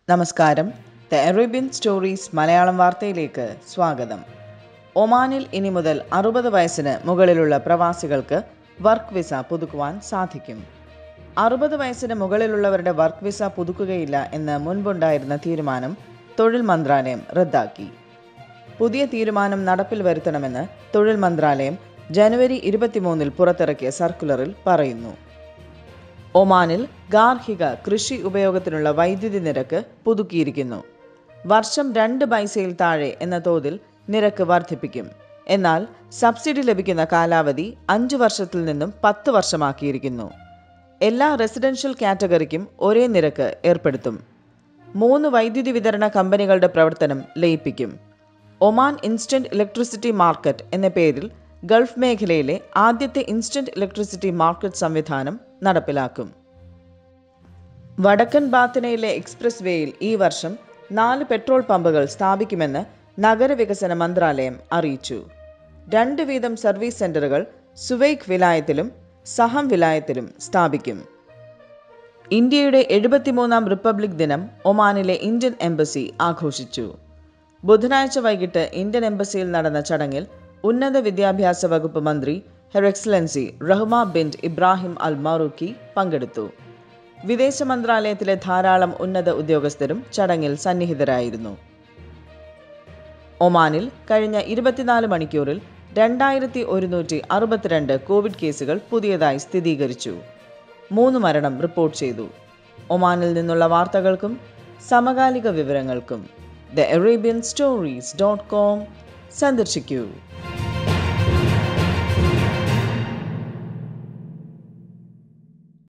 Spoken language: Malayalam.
നമസ്കാരം ദ അറേബ്യൻ സ്റ്റോറീസ് മലയാളം വാർത്തയിലേക്ക് സ്വാഗതം ഒമാനിൽ ഇനി മുതൽ അറുപത് വയസ്സിന് മുകളിലുള്ള പ്രവാസികൾക്ക് വർക്ക് വിസ പുതുക്കുവാൻ സാധിക്കും അറുപത് വയസ്സിന് മുകളിലുള്ളവരുടെ വർക്ക് വിസ പുതുക്കുകയില്ല എന്ന് മുൻപുണ്ടായിരുന്ന തീരുമാനം തൊഴിൽ മന്ത്രാലയം റദ്ദാക്കി പുതിയ തീരുമാനം നടപ്പിൽ വരുത്തണമെന്ന് തൊഴിൽ മന്ത്രാലയം ജനുവരി ഇരുപത്തിമൂന്നിൽ പുറത്തിറക്കിയ സർക്കുലറിൽ പറയുന്നു ഒമാനിൽ ഗാർഹിക കൃഷി ഉപയോഗത്തിനുള്ള വൈദ്യുതി നിരക്ക് പുതുക്കിയിരിക്കുന്നു വർഷം രണ്ട് പൈസയിൽ താഴെ എന്ന തോതിൽ നിരക്ക് വർദ്ധിപ്പിക്കും എന്നാൽ സബ്സിഡി ലഭിക്കുന്ന കാലാവധി അഞ്ച് വർഷത്തിൽ നിന്നും പത്ത് വർഷമാക്കിയിരിക്കുന്നു എല്ലാ റെസിഡൻഷ്യൽ കാറ്റഗറിക്കും ഒരേ നിരക്ക് ഏർപ്പെടുത്തും മൂന്ന് വൈദ്യുതി വിതരണ കമ്പനികളുടെ പ്രവർത്തനം ലയിപ്പിക്കും ഒമാൻ ഇൻസ്റ്റന്റ് ഇലക്ട്രിസിറ്റി മാർക്കറ്റ് എന്ന പേരിൽ ഗൾഫ് മേഖലയിലെ ആദ്യത്തെ ഇൻസ്റ്റന്റ് ഇലക്ട്രിസിറ്റി മാർക്കറ്റ് സംവിധാനം നടപ്പിലാക്കും വടക്കൻ ബാത്തിനയിലെ എക്സ്പ്രസ് വേയിൽ ഈ വർഷം നാല് പെട്രോൾ പമ്പുകൾ സ്ഥാപിക്കുമെന്ന് നഗരവികസന മന്ത്രാലയം അറിയിച്ചു രണ്ട് വീതം സർവീസ് സെന്ററുകൾ സുവൈഖ് വിലായത്തിലും സഹം വിലായത്തിലും സ്ഥാപിക്കും ഇന്ത്യയുടെ എഴുപത്തിമൂന്നാം റിപ്പബ്ലിക് ദിനം ഒമാനിലെ ഇന്ത്യൻ എംബസി ആഘോഷിച്ചു ബുധനാഴ്ച വൈകിട്ട് ഇന്ത്യൻ എംബസിയിൽ നടന്ന ചടങ്ങിൽ ഉന്നത വിദ്യാഭ്യാസ വകുപ്പ് മന്ത്രി ഹെർ എക്സലൻസി റഹ്മ ബിൻഡ് ഇബ്രാഹിം അൽ മറൂക്കി പങ്കെടുത്തു വിദേശ മന്ത്രാലയത്തിലെ ധാരാളം ഉന്നത ഉദ്യോഗസ്ഥരും ചടങ്ങിൽ സന്നിഹിതരായിരുന്നു ഒമാനിൽ കഴിഞ്ഞ ഇരുപത്തിനാല് മണിക്കൂറിൽ രണ്ടായിരത്തി ഒരുന്നൂറ്റി അറുപത്തിരണ്ട് കോവിഡ് കേസുകൾ പുതിയതായി സ്ഥിരീകരിച്ചു മൂന്ന് മരണം റിപ്പോർട്ട് ചെയ്തു ഒമാനിൽ നിന്നുള്ള വാർത്തകൾക്കും സമകാലിക വിവരങ്ങൾക്കും the Arabian stories dot com സന്ദർശിക്കൂ